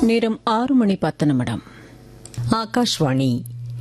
நேரம் ஆறு மணி பத்து நிமிடம் ஆகாஷ்வாணி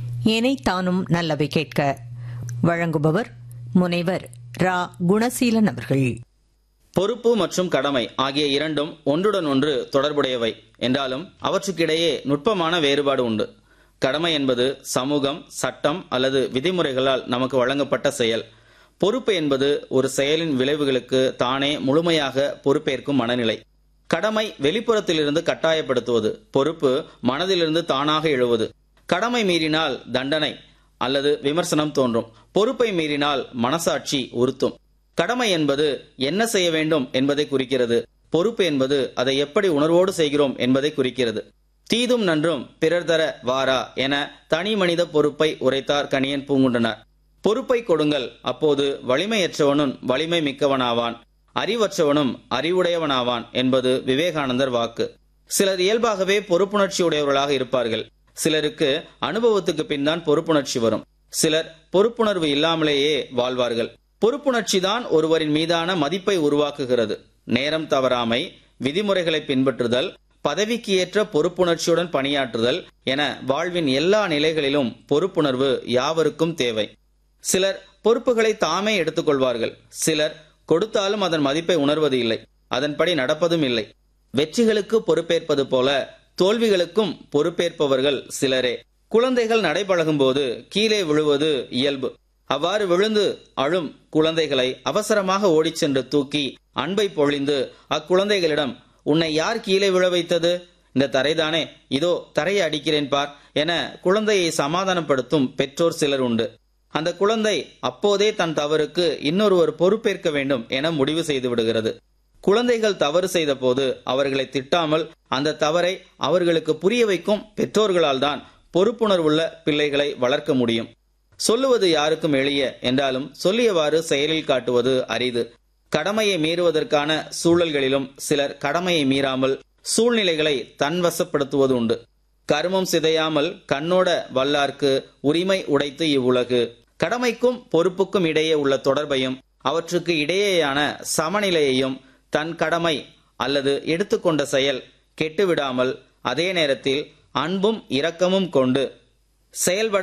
தானும் நல்லவை கேட்க வழங்குபவர் முனைவர் ரா குணசீலன் அவர்கள் பொறுப்பு மற்றும் கடமை ஆகிய இரண்டும் ஒன்றுடன் ஒன்று தொடர்புடையவை என்றாலும் அவற்றுக்கிடையே நுட்பமான வேறுபாடு உண்டு கடமை என்பது சமூகம் சட்டம் அல்லது விதிமுறைகளால் நமக்கு வழங்கப்பட்ட செயல் பொறுப்பு என்பது ஒரு செயலின் விளைவுகளுக்கு தானே முழுமையாக பொறுப்பேற்கும் மனநிலை கடமை வெளிப்புறத்திலிருந்து கட்டாயப்படுத்துவது பொறுப்பு மனதிலிருந்து தானாக எழுவது கடமை மீறினால் தண்டனை அல்லது விமர்சனம் தோன்றும் பொறுப்பை மீறினால் மனசாட்சி உறுத்தும் கடமை என்பது என்ன செய்ய வேண்டும் என்பதை குறிக்கிறது பொறுப்பு என்பது அதை எப்படி உணர்வோடு செய்கிறோம் என்பதை குறிக்கிறது தீதும் நன்றும் பிறர் தர வாரா என தனி மனித பொறுப்பை உரைத்தார் கணியன் பூங்குண்டனார் பொறுப்பை கொடுங்கள் அப்போது வலிமையற்றவனும் வலிமை மிக்கவனாவான் அறிவற்றவனும் அறிவுடையவனாவான் என்பது விவேகானந்தர் வாக்கு சிலர் இயல்பாகவே பொறுப்புணர்ச்சியுடையவர்களாக இருப்பார்கள் சிலருக்கு அனுபவத்துக்கு பின் தான் பொறுப்புணர்ச்சி வரும் சிலர் பொறுப்புணர்வு இல்லாமலேயே வாழ்வார்கள் பொறுப்புணர்ச்சி தான் ஒருவரின் மீதான மதிப்பை உருவாக்குகிறது நேரம் தவறாமை விதிமுறைகளை பின்பற்றுதல் பதவிக்கு ஏற்ற பொறுப்புணர்ச்சியுடன் பணியாற்றுதல் என வாழ்வின் எல்லா நிலைகளிலும் பொறுப்புணர்வு யாவருக்கும் தேவை சிலர் பொறுப்புகளை தாமே எடுத்துக்கொள்வார்கள் சிலர் கொடுத்தாலும் அதன் மதிப்பை உணர்வது இல்லை அதன்படி நடப்பதும் இல்லை வெற்றிகளுக்கு பொறுப்பேற்பது போல தோல்விகளுக்கும் பொறுப்பேற்பவர்கள் சிலரே குழந்தைகள் நடைபழகும் போது கீழே விழுவது இயல்பு அவ்வாறு விழுந்து அழும் குழந்தைகளை அவசரமாக ஓடிச் சென்று தூக்கி அன்பை பொழிந்து அக்குழந்தைகளிடம் உன்னை யார் கீழே விழ வைத்தது இந்த தரைதானே இதோ தரையை அடிக்கிறேன் பார் என குழந்தையை சமாதானப்படுத்தும் பெற்றோர் சிலர் உண்டு அந்த குழந்தை அப்போதே தன் தவறுக்கு இன்னொருவர் பொறுப்பேற்க வேண்டும் என முடிவு செய்து விடுகிறது குழந்தைகள் தவறு செய்த போது அவர்களை திட்டாமல் அந்த தவறை அவர்களுக்கு புரிய வைக்கும் பெற்றோர்களால் தான் பொறுப்புணர்வுள்ள பிள்ளைகளை வளர்க்க முடியும் சொல்லுவது யாருக்கும் எளிய என்றாலும் சொல்லியவாறு செயலில் காட்டுவது அரிது கடமையை மீறுவதற்கான சூழல்களிலும் சிலர் கடமையை மீறாமல் சூழ்நிலைகளை தன்வசப்படுத்துவது உண்டு கருமம் சிதையாமல் கண்ணோட வல்லார்க்கு உரிமை உடைத்து இவ்வுலகு கடமைக்கும் பொறுப்புக்கும் இடையே உள்ள தொடர்பையும் அவற்றுக்கு இடையேயான சமநிலையையும் தன் கடமை அல்லது எடுத்துக்கொண்ட செயல் கெட்டுவிடாமல் அதே நேரத்தில் அன்பும் இரக்கமும் கொண்டு செயல்பட